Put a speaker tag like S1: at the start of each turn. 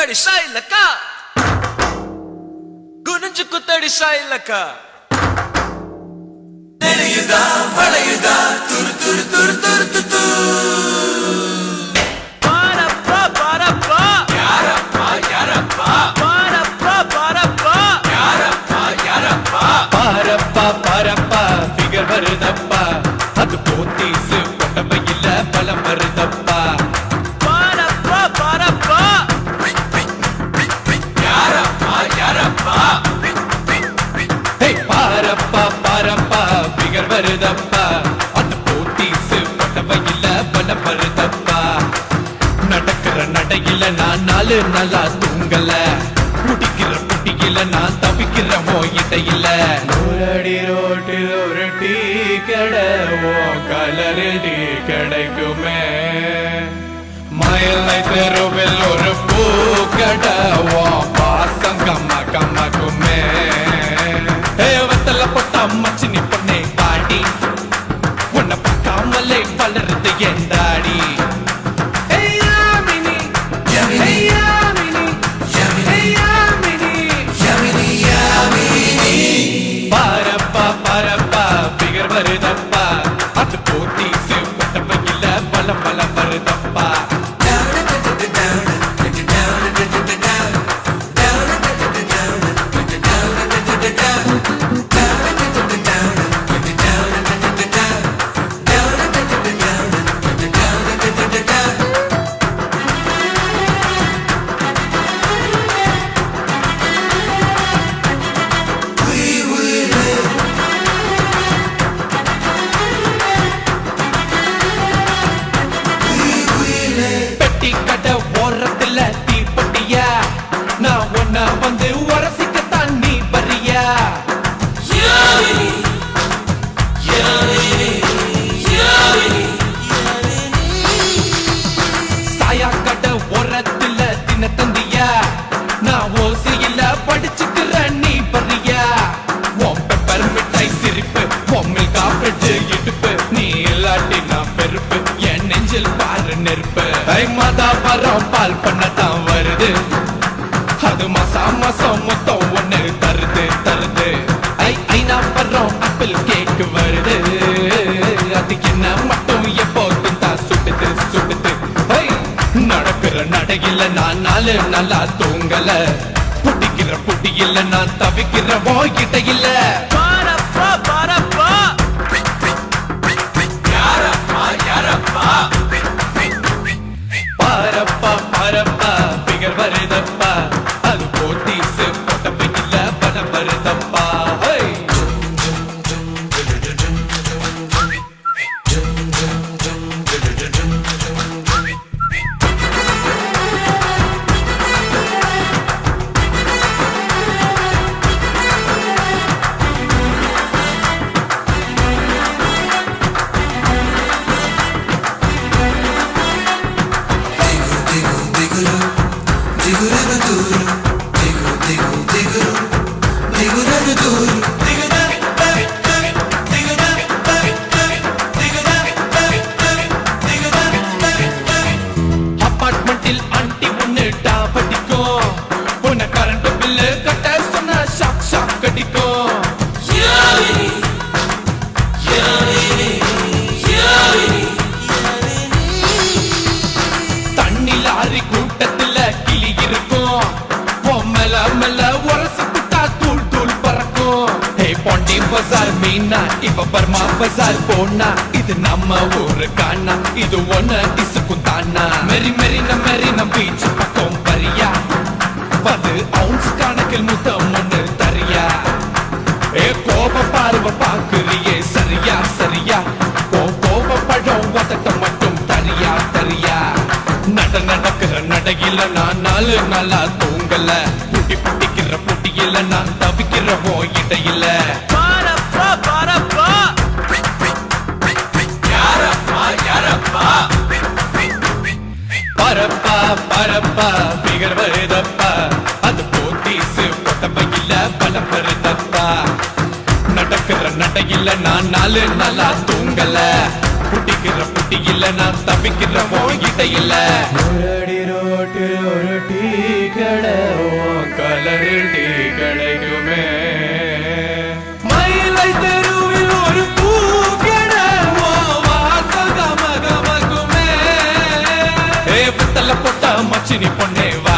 S1: குத்தடி சாயிலக்க குனிஞ்சு குத்தடி சாயிலக்க நெளியுதா வளையுதா துரு துரு துரு துரு து து. பாரப்பா பாரப்பா யாரப்பா யாரப்பா பாரப்பா பாரப்பா யாரப்பா யாரப்பா
S2: பாரப்பா பாரப்பா பிகர் வருதப்பா அது போத்தீசு கொண்டவையில பலம் வருதப்பா
S1: பாரப்பா பாரப்பா யாரப்பா யாரப்பா
S2: ஹே பாரப்பா பாரப்பா பிகர் வருதப்பா அது போத்தீசு கொண்டவையில பலம் வருதப்பா நடக்கிற நடையில நான் நாலு நாளா தூங்கல குடிக்கிற குட்டியில நான் தவிக்கிறமோ இடையில ஒரு அடி ரோட்டில் ஒரு டீ கடை கலரில் டீ கிடைக்குமே மயிலை தெருவில் ஒரு பூ கடை பாசம் கம்ம கம்மக்குமே ஏவத்தல பொட்ட மச்சினி பொண்ணே பாடி உன்னை பார்க்காமலே வளருது என் தாடி Hey, Yamini. Hey, Yamini. Hey, Yamini. பாரப்பா பாரப்பா பிகர் வருதப்பா அது போத்தீசு பட்டவையில பல பல வருதப்பா பெட்டி கடை ஓரத்துல தீப்பட்டியா நான் ஒன்ன வந்து உரசிக்கத்தான் நீ வரியா சாயா கடை ஓரத்துல தின தந்தியா நான் ஓசையில படிச்சுக்கிற நீ வரியா உன் பெப்பர் மிட்டாய் சிரிப்பு பொம்மில் காப்பிட்டு இடுப்பு நீ இல்லாட்டி நான் பெருப்பு என் நெஞ்சில் பாரு நெருப்பு ஐ மாதா பரம் பால் பண்ணத்தான் வருது அது மாசா மாசம் மொத்தம் ஒண்ணு தருது தருது ஐ ஐநா பரம் ஆப்பிள் கேக் வருது அது என்ன மட்டும் எப்போதும் தான் சுட்டுது சுட்டுது ஐ, நடக்கிற நடையில நான் நாலு நல்லா தூங்கல புடிக்கிற புடியில நான் தவிக்கிற போய்கிட்ட இல்ல
S1: பாரப்பா பாரப்பா யாரப்பா யாரப்பா
S2: பாரப்பா பாரப்பா பிகர் வருதப்பா அது போத்தீசு பொட்டப்பையில பலம் வருதப்பா ஹை அபார்ட்மெண்டில் ஆண்டி ஒண்ணு டாபடிக்கும் உன்னை கரண்ட் பில்லு கட்ட சொன்னா ஷாக் ஷாக் அடிக்கும் தண்ணி லாரி கூட்டத்துல கிளி இருக்கும் உன் மேல மேல உரசு புட்டா தூள் தூள் பறக்கும் ஹே பாண்டி பசார் மீனா இப்ப பர்மா பசார் போனா இது நம்ம ஊரு காணா இது ஒண்ணு டிசுக்கும் தானா மெரி மெரி நம்ம மெரி நம் பீச் பக்கம் பரியா பது அவுன்ஸ் கணக்கில் முத்தம் ஒண்ணு தரியா ஏ கோப பார்வை பாக்குறியே சரியா சரியா ஓ கோப பழம் வதட்ட மட்டும் தரியா தரியா நட நடக்கிற நடையில நான் நாலு நாளா தூங்கல புட்டி புட்டிக்கிற புட்டியில நான் தவிக்கிற போ இடையில
S1: பாரப்பா பாரப்பா யாரப்பா யாரப்பா
S2: பரப்பா பரப்பா பிகர் வருதப்பா அது போத்தீசு பொட்டப்பையில பலம் வருதப்பா நடக்கிற நடையில நான் நாலு நாளா தூங்கல புட்டிக்கிற புட்டியில நான் தப்பிக்கிற போகிட்ட இல்ல ஒரு அடி ரோட்டில் ஒரு டீ மச்சினி பொண்ணே வா